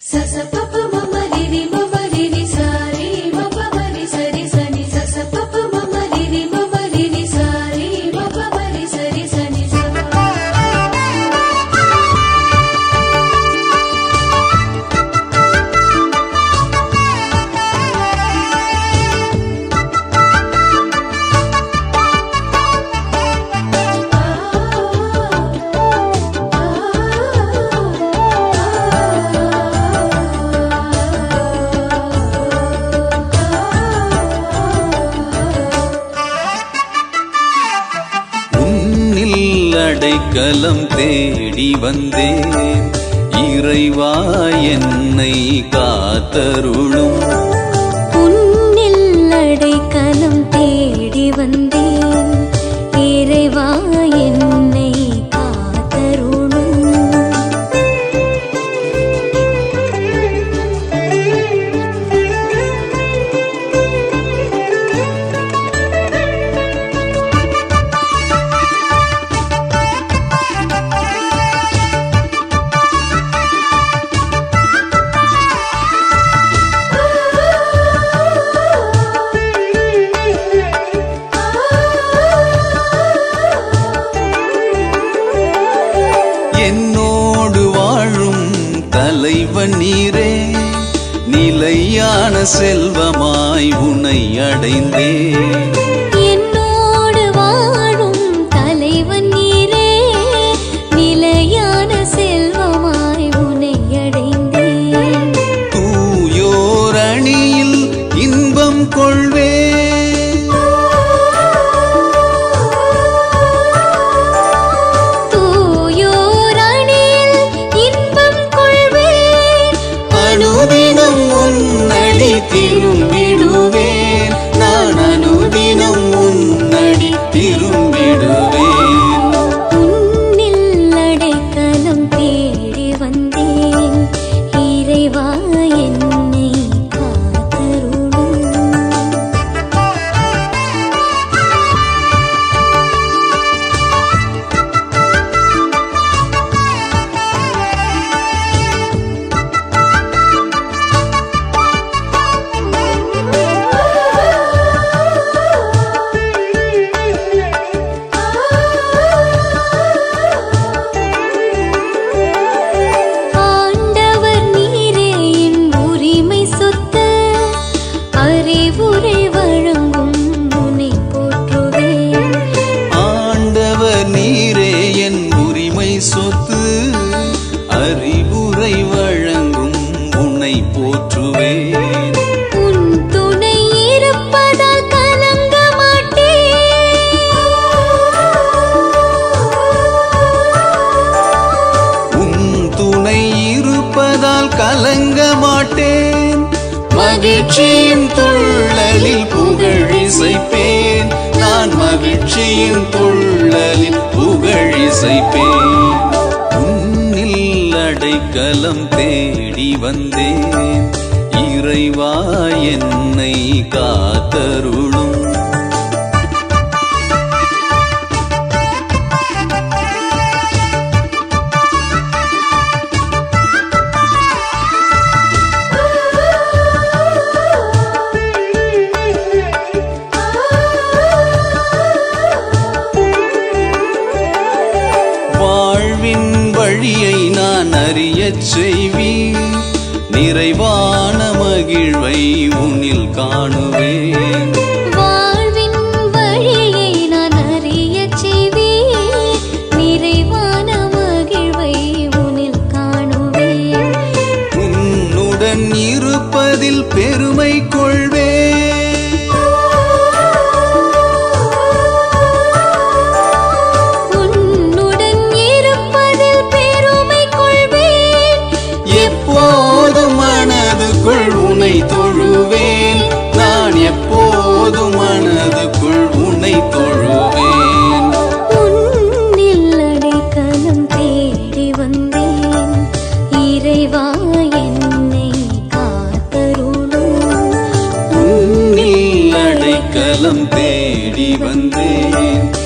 స స ప ప మ మ రి రి మ మ రి రి సా రి మ ప మ రి స రి స ని స స ప ప మ మ రి రి మ మ రి రి సా రి మ ప మ రి స రి స ని స உன்னில் அடைக்கலம் தேடி வந்தேன் இறைவா என்னை காத்தருளும் உன்னில் அடைக்கலம் தேடி வந்தேன் இறைவா என்னை காத்தருளும் என்னோடு வாழும் தலைவன் நீரே நிலையான செல்வமாய் உனை அடைந்தேன் என்னோடு வாழும் தலைவன் நீரே நிலையான செல்வமாய் உனை அடைந்தேன் தூயோர் அணியில் இன்பம் கொள்வேன் தூயோர் அணியில் இன்பம் கொள்வேன் அனுதினம் உன்னடி திரும்பிடுவேன் நான் அனுதினம் உன்னடி திரும்பிடுவேன் உன்னில் அடைக்கலம் தேடி வந்தேன் இறைவா என்னை காத்தருளும் ஆண்டவர் நீரே என் உரிமை சொத்து அறிவுரை வழங்கும் உன்னை போற்றுவேன் ஆண்டவர் நீரே என் உரிமை சொத்து அறிவுரை வழங்கும் உன்னை போற்றுவேன் உன் துணை இருப்பதால் கலங்க மாட்டேன் உன் துணை இருப்பதால் கலங்க மாட்டேன் மகிழ்ச்சியின் துள்ளலில் புகழிசைப்பேன் நான் மகிழ்ச்சியின் துள்ளலில் புகழிசைப்பேன் உன்னில் அடைக்கலம் தேடி வந்தேன் இறைவா என்னை காத்தருளும் வாழ்வின் வழியை நான் அறியச் செய்வீர் நிறைவான மகிழ்வை உன்னில் காணுவேன் வாழ்வின் வழியை நான் அறியச் செய்வேன் நிறைவான மகிழ்வை உன்னில் காணுவேன் உன்னுடன் இருப்பதில் பெருமை கொள்வேன் உன்னுடன் இருப்பதில் பெருமை கொள்வேன் எப்போதும் மனதுக்குள் உனை தொழுவேன் நான் எப்போதும் மனதுக்குள் உனை தொழுவேன் உன்னில் அடைக்கலம் தேடி வந்தேன் இறைவா என்னை காத்தருளும் உன்னில் அடைக்கலம் தேடி வந்தேன்